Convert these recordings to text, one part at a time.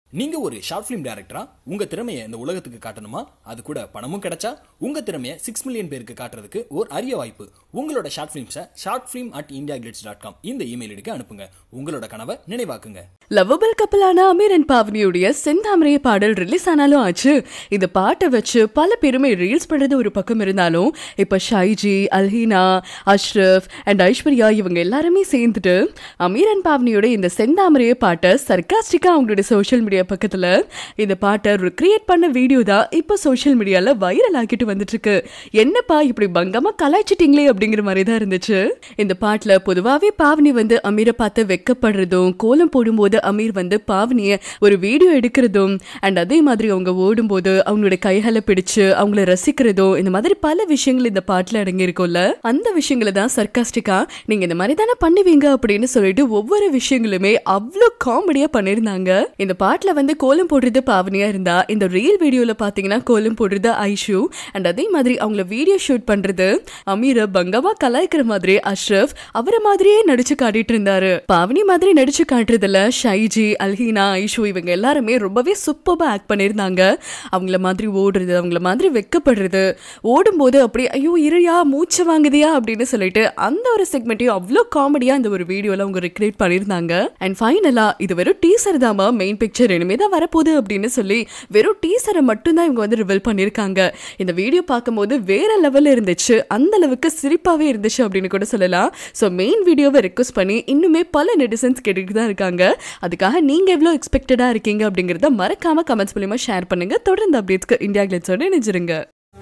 நீங்க ஒரு short film டைரக்டரா உங்க திறமையை இந்த உலகத்துக்கு காட்டணுமா அது கூட பணமும் கிடைச்சா உங்க திறமையை சிக்ஸ் மில்லியன் பேருக்கு காட்டுறதுக்கு ஒரு அரிய வாய்ப்பு உங்களோட ஷார்ட் ஃபிலிம்ஸை short film at India dot com இந்த இமெயில் ஐடிக்கு அனுப்புங்க உங்களோட கனவை நினைவாக்குங்க லவ்வபிள் கப்பலான அமீர் அண்ட் பாவனியுடைய செந்தாமரைய பாடல் ரிலீஸ் ஆனாலும் ஆச்சு இந்த பாட்டை வச்சு பல பேருமே ரீல்ஸ் பண்றது ஒரு பக்கம் இருந்தாலும் இப்ப ஷைஜி அல்ஹீனா அஷ்ரஃப் அண்ட் ஐஸ்வர்யா இவங்க எல்லாருமே சேர்ந்துட்டு அமீர் அண்ட் பாவனியோட இந்த செந்தாமரைய பாட்டை சர்க்காஸ்டிக்கா அவங்களுடைய சோஷியல் மீடியா பக்கத்துல இந்த பாட்டை கிரியேட் பண்ண வீடியோ தான் இப்போ சோஷியல் மீடியால வைரல் ஆக்கிட்டு வந்துட்டு இருக்கு என்னப்பா இப்படி பங்கமா கலாய்ச்சிட்டீங்களே அப்படிங்கிற மாதிரி தான் இருந்துச்சு இந்த பாட்டுல பொதுவாவே பாவனி வந்து அமீரை பார்த்து வெக்கப்படுறதும் கோலம் போடும்போது அமீர் வந்து பாவனிய ஒரு வீடியோ எடுக்கிறதும் அண்ட் அதே மாதிரி அவங்க ஓடும்போது அவங்களோட கைகளை பிடிச்சு அவங்கள ரசிக்கிறதும் இந்த மாதிரி பல விஷயங்கள் இந்த பாட்டுல அடங்கி இருக்கும்ல அந்த விஷயங்களை தான் சர்க்காஸ்டிக்கா நீங்க இந்த மாதிரி தானே பண்ணுவீங்க அப்படின்னு சொல்லிட்டு ஒவ்வொரு விஷயங்களுமே அவ்வளோ காமெடியா பண்ணிருந்தாங்க இந்த பாட்டுல வந்து கோலம் போடுறது பாவனியா இருந்தா இந்த ரீல் வீடியோல பாத்தீங்கன்னா கோலம் போடுறது ஐஷு அண்ட் அதே மாதிரி அவங்கள வீடியோ ஷூட் பண்றது அமீர பங்கமா கலாய்க்கிற மாதிரி அஷ்ரஃப் அவரை மாதிரியே நடிச்சு காட்டிட்டு இருந்தாரு பாவனி மாதிரி நடிச்சு காட்டுறதுல ஷைஜி அல்ஹீனா ஐஷு இவங்க எல்லாருமே ரொம்பவே சூப்பர்பா ஆக்ட் பண்ணியிருந்தாங்க அவங்கள மாதிரி ஓடுறது அவங்கள மாதிரி வெக்கப்படுறது ஓடும்போது அப்படி ஐயோ இருயா மூச்சு வாங்குதியா அப்படின்னு சொல்லிட்டு அந்த ஒரு செக்மெண்ட்டையும் அவ்வளோ காமெடியா இந்த ஒரு வீடியோல அவங்க ரெக்ரியேட் பண்ணியிருந்தாங்க அண்ட் ஃபைனலா இது வெறும் டீசர் தாமா மெயின் பிக்சர் இனிமே தான் வரப்போகுது அப்படின்னு சொல்லி வெறும் டீசரை மட்டும்தான் இவங்க வந்து ரிவீல் பண்ணியிருக்காங்க இந்த வீடியோ பார்க்கும்போது வேற லெவல்ல இருந்துச்சு அந்த அளவுக்கு சிரிப்பாவே இருந்துச்சு அப்படின்னு கூட சொல்லலாம் ஸோ மெயின் வீடியோவை ரெக்வஸ்ட் பண்ணி இன்னுமே பல நெட்டிசன்ஸ் கேட்டுட்டு தான் இருக்காங்க அதுக்காக நீங்க எவ்வளோ எக்ஸ்பெக்டடா இருக்கீங்க அப்படிங்கறத மறக்காம கமெண்ட்ஸ் மூலியமா ஷேர் பண்ணுங்க தொடர்ந்து அப்டேட்ஸ்க்கு இந்தியா கிளட்ஸோட இணைஞ்சிருங்க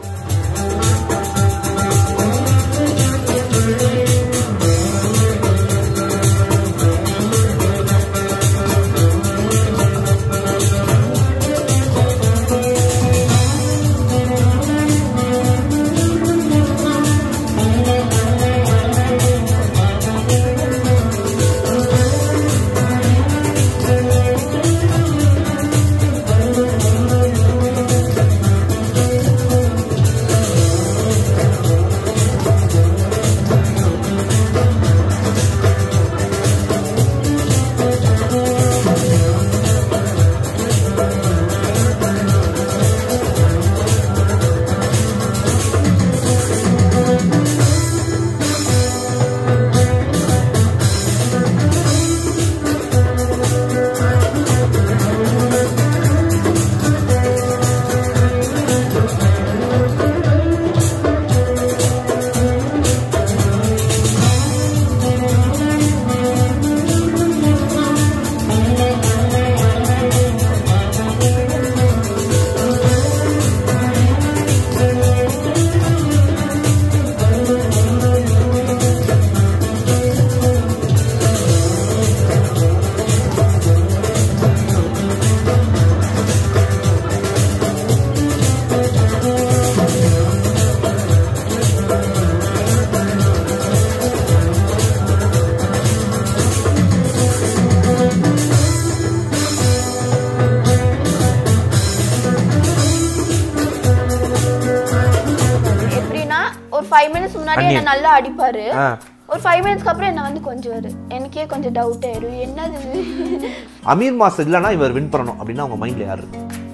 எப்படின்னா ஒரு ஃபைவ் மினிட்ஸ் முன்னாடி என்ன அந்நியன். நல்லா அடிப்பாரு ஆ. ஒரு ஃபைவ் மினிட்ஸ்க்கு அப்புறம் என்ன வந்து கொஞ்சம் எனக்கே கொஞ்சம் டவுட் ஆயிரும் என்னது இது? அமீர் மாஸ்டர் இல்லைன்னா இவர் வின் பண்ணணும் அப்படின்னா அவங்க மைண்ட்ல யாரு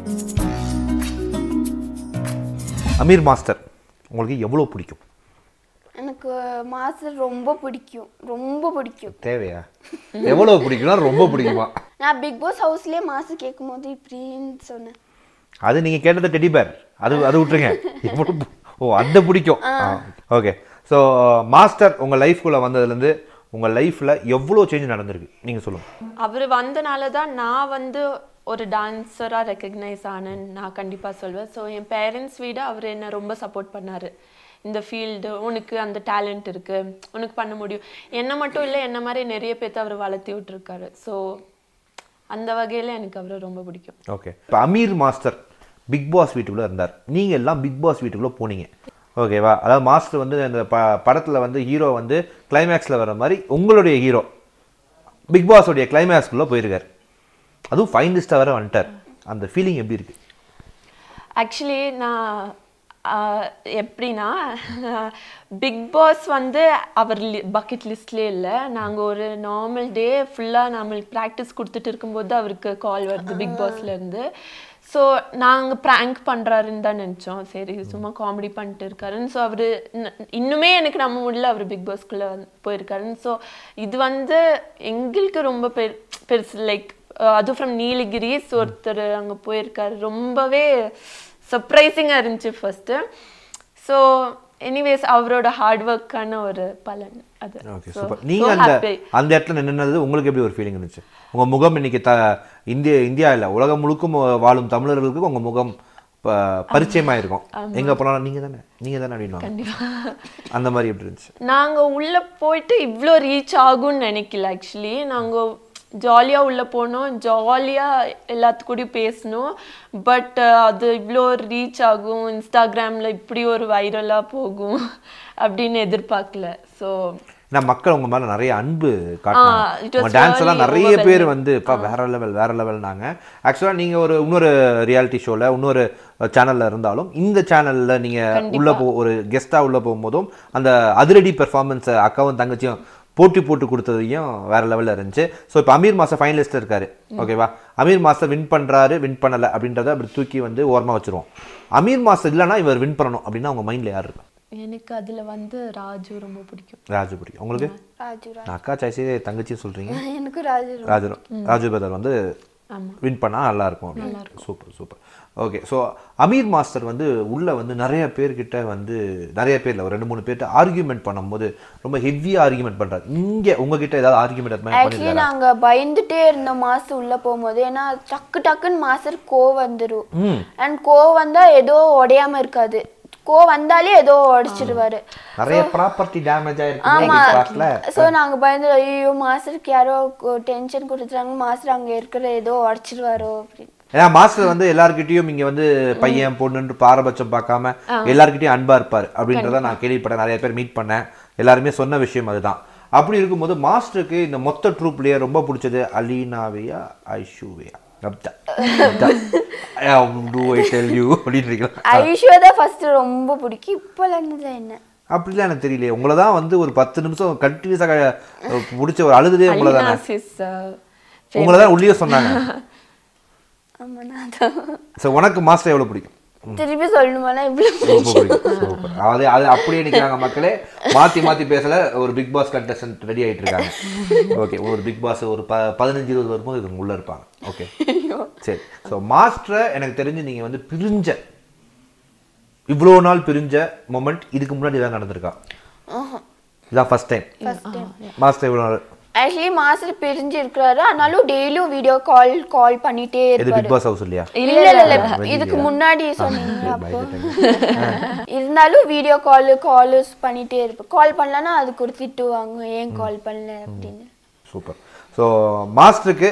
அமீர் மாஸ்டர் உங்களுக்கு எவ்வளவு பிடிக்கும் எனக்கு மாஸ்டர் ரொம்ப பிடிக்கும் ரொம்ப பிடிக்கும் தேவையா எவ்வளவு பிடிக்கும்னா ரொம்ப பிடிக்குமா நான் பிக் பாஸ் ஹவுஸ்லயே மாஸ்டர் கேட்கும் போது இப்படின்னு சொன்னேன் அது நீங்க கேட்டது டெடி பேர் அது அது விட்டுருங்க எவ்வளவு பி- ஓ அந்த பிடிக்கும் ஓகே ஸோ மாஸ்டர் உங்க லைஃப்குள்ள வந்ததுலேருந்து உங்க லைஃப்ல எவ்வளோ சேஞ்ச் நடந்திருக்கு நீங்க சொல்லுங்க அவர் வந்தனால தான் நான் வந்து ஒரு டான்ஸராக ரெக்கக்னைஸ் ஆனேன்னு நான் கண்டிப்பாக சொல்வேன் ஸோ என் பேரண்ட்ஸ் விட அவர் என்ன ரொம்ப சப்போர்ட் பண்ணார் இந்த ஃபீல்டு உனக்கு அந்த டேலண்ட் இருக்கு உனக்கு பண்ண முடியும் என்ன மட்டும் இல்லை என்ன மாதிரி நிறைய பேர்த்த அவர் வளர்த்தி விட்டுருக்காரு ஸோ அந்த வகையில் எனக்கு அவரை ரொம்ப பிடிக்கும் ஓகே இப்போ அமீர் மாஸ்டர் பிக் பாஸ் வீட்டுக்குள்ளே இருந்தார் நீங்கள் எல்லாம் பிக் பாஸ் வீட்டுக்குள்ளே போனீங்க ஓகேவா அதாவது மாஸ்டர் வந்து அந்த ப படத்தில் வந்து ஹீரோ வந்து கிளைமேக்ஸில் வர மாதிரி உங்களுடைய ஹீரோ பிக் பாஸோடைய கிளைமேக்ஸ்குள்ளே போயிருக்கார் அதுவும் ஃபைனலிஸ்ட்டாக வேற வந்துட்டார் அந்த ஃபீலிங் எப்படி இருக்கு ஆக்சுவலி நான் ஆஹ் எப்படின்னா பிக் பாஸ் வந்து அவர் பக்கெட் லிஸ்ட்லேயே இல்லை நாங்கள் ஒரு நார்மல் டே ஃபுல்லாக நம்மளுக்கு ப்ராக்டிஸ் கொடுத்துட்டு இருக்கும்போது அவருக்கு கால் வருது பிக் பாஸ்லேருந்து ஸோ நாங்கள் ப்ராங்க் பண்ணுறாருன்னு தான் நினச்சோம் சரி சும்மா காமெடி பண்ணிட்டு இருக்காருன்னு ஸோ அவர் இன்னுமே எனக்கு நம்ம முடியல அவர் பிக் பாஸ்க்குள்ளே போயிருக்காருன்னு ஸோ இது வந்து எங்களுக்கு ரொம்ப பெரு பெருசு லைக் அதுவும் ஃப்ரம் நீலகிரிஸ் ஒருத்தர் அங்கே போயிருக்காரு ரொம்பவே சர்ப்ரைசிங்காக இருந்துச்சு ஃபர்ஸ்ட்டு ஸோ எனிவேஸ் அவரோட ஹார்ட் ஒர்க்கான ஒரு பலன் அது ஓகே So, சூப்பர் so நீங்க அந்த happy. அந்த இடத்துல நின்னது உங்களுக்கு எப்படி ஒரு ஃபீலிங் இருந்துச்சு உங்க முகம் இன்னைக்கு த இந்திய இந்தியா இல்ல உலகம் முழுக்கும் வாழும் தமிழர்களுக்கு உங்க முகம் ப- பரிச்சயமா இருக்கும் எங்க போனாலும் நீங்க தானே நீங்க தானே அப்படின்னு அந்த மாதிரி எப்படி இருந்துச்சு நாங்க உள்ள போயிட்டு இவ்ளோ ரீச் ஆகும்னு நினைக்கல ஆக்சுவலி நாங்க ஜாலியா உள்ள போனோம் ஜாலியா எல்லாத்து கூடயும் பேசணும் பட் அது இவ்ளோ ரீச் ஆகும் இன்ஸ்டாகிராம்ல இப்படி ஒரு வைரலா போகும் அப்படின்னு எதிர்பார்க்கல ஸோ ஏன்னா மக்கள் உங்க மேல நிறைய அன்பு ஆ, it காட்டினாங்க was உங்க டான்ஸ் எல்லாம் really நிறைய overwhelming. பேர் வந்து பா வேற லெவல் வேற லெவல்னாங்க ஆக்சுவலா நீங்க ஒரு இன்னொரு ரியாலிட்டி ஷோல இன்னொரு சேனல்ல இருந்தாலும் இந்த சேனல்ல நீங்க உள்ள போ ஒரு கெஸ்டா உள்ள போகும்போதும் அந்த அதிரடி பெர்ஃபார்மன்ஸ் அக்காவும் தங்கச்சியும் போட்டி போட்டு கொடுத்ததையும் வேற லெவல்ல இருந்துச்சு ஸோ இப்போ அமீர் மாஸ்டர் ஃபைனலிஸ்ட் இருக்காரு ஓகேவா அமீர் மாஸ்டர் வின் பண்றாரு வின் பண்ணல அப்படின்றத அப்படி தூக்கி வந்து ஓரமா வச்சிருவோம் அமீர் மாஸ்டர் இல்லைன்னா இவர் வின் பண்ணணும் அப்படின்னா அவங்க மைண்ட்ல யார் இருக்கா எனக்கு அதுல வந்து ராஜு ரொம்ப பிடிக்கும் ராஜு பிடிக்கும் உங்களுக்கு ராஜு ராஜு நான் அக்கா சாய்ஸே தங்கச்சியும் சொல்றீங்க எனக்கு ராஜு ரொம்ப- ராஜு ராஜு பிரதர் வந்து வின் பண்ணா நல்லா இருக்கும் அப்படின்னு super super okay so Amir master வந்து உள்ள வந்து நிறைய பேர்கிட்ட வந்து நிறைய பேர்ல ஒரு ரெண்டு மூணு பேர்கிட்ட ஆர்கியூமெண்ட் பண்ணும்போது ரொம்ப ஹெவியா ஆர்கியூமெண்ட் பண்றாரு இங்க உங்ககிட்ட ஏதாவது ஆர்கியூமெண்ட் அது மாதிரி ஆக்சுவலி பண்ணிருக்காரா நாங்க பயந்துட்டே இருந்தோம் மாசு உள்ள போகும்போது ஏன்னா டக்கு டக்குன்னு மாசர் கோ வந்துரும் அண்ட் கோ வந்தா ஏதோ உடையாம இருக்காது கோ வந்தாலே ஏதோ உடைச்சிருவாரு நிறைய ப்ராப்பர்ட்டி டேமேஜ் ஆயிருக்கு ஆமா பிக் பாஸ்ல சோ நாங்க பயந்து ஐயோ மாஸ்டருக்கு யாரோ டென்ஷன் கொடுத்துறாங்க மாஸ்டர் அங்க இருக்கிற ஏதோ உடைச்சிருவாரோ அப்படின்னு ஏன்னா மாஸ்டர் வந்து எல்லார்கிட்டயும் இங்க வந்து பையன் பொண்ணுன்னு பாரபட்சம் பார்க்காம எல்லார்கிட்டயும் அன்பா இருப்பார் அப்படின்றத நான் கேள்விப்பட்டேன் நிறைய பேர் மீட் பண்ணேன் எல்லாருமே சொன்ன விஷயம் அதுதான் அப்படி இருக்கும்போது மாஸ்டருக்கு இந்த மொத்த ட்ரூப்லயே ரொம்ப பிடிச்சது அலீனாவையா ஐஷுவையா அப்தா டூ ஐ டெல் யூ அப்படின்னு இருக்கீங்களா ஐஸ்வர்யா தான் ஃபர்ஸ்ட் ரொம்ப பிடிக்கும் இப்போ இருந்தது என்ன அப்படிலாம் எனக்கு தெரியலையே உங்களை தான் வந்து ஒரு பத்து நிமிஷம் கண்டினியூஸாக பிடிச்ச ஒரு அழுதுதே உங்களை தானே அலினாசிஸ் உங்களை தான் உள்ளே சொன்னாங்க ஆமா நான் தான் ஸோ உனக்கு மாஸ்டர் எவ்வளவு பிடிக்கும் திருப்பி சொல்லணுமானா இவ்வளவு ரொம்ப பிடிக்கும் சூப்பர் அது அது அப்படியே நிற்கிறாங்க மக்களே மாத்தி மாத்தி பேசல ஒரு பிக் பாஸ் கண்டஸ்டன்ட் ரெடி ஆயிட்டு இருக்காங்க ஓகே ஒரு பிக் பாஸ் ஒரு ப பதினஞ்சு இருபது வரும்போது இவங்க உள்ள இருப்பாங்க ஓகே சரி ஸோ மாஸ்டரை எனக்கு தெரிஞ்சு நீங்க வந்து பிரிஞ்ச இவ்வளோ நாள் பிரிஞ்ச மொமெண்ட் இதுக்கு முன்னாடி தான் நடந்திருக்கா இதான் ஃபர்ஸ்ட் டைம் மாஸ்டர் இவ்வளோ நாள் ஆக்சுவலி மாஸ்டர் பிரிஞ்சு இருக்கிறாரு ஆனாலும் டெய்லியும் வீடியோ கால் கால் பண்ணிட்டே எது இருப்பாரு பிக் பாஸ் ஹவுஸ் இல்லையா இல்ல இல்ல இல்ல இதுக்கு முன்னாடி சொன்னீங்க அப்போ இருந்தாலும் வீடியோ கால் கால் பண்ணிட்டே இருப்பேன் கால் பண்ணலன்னா அதுக்கு ஒரு திட்டு வாங்குவேன் ஏன் கால் பண்ணல அப்படின்னு சூப்பர் ஸோ மாஸ்டருக்கு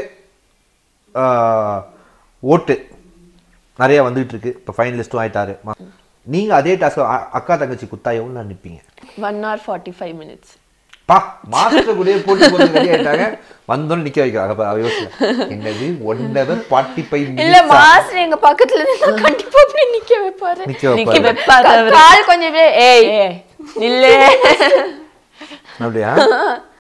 ஓட்டு நிறைய வந்துகிட்டு இருக்கு இப்போ ஃபைனலிஸ்ட்டும் ஆயிட்டாரு மா- நீங்க அதே டாஸ்க் அக்கா தங்கச்சி குத்தா எவ்வளோ நிற்பீங்க one hour forty five minutes பா மாஸ்டர் கூட போட்டு போட்டு ரெடி ஆயிட்டாங்க வந்தோன்னு நிக்க வைக்கிறாங்க அப்ப அவ யோசிக்கல என்னது ஒன் ஹவர் ஃபார்ட்டி ஃபைவ் இல்ல மாஸ்டர் எங்க பக்கத்துல இருந்தா கண்டிப்பா அப்படி நிக்க வைப்பாரு நிக்க நிக்க வைப்பாரு வைப்பாரு அவரு. கால் கொஞ்சம் இப்படியே, ஏய் ஏய் நில்லு அப்படியா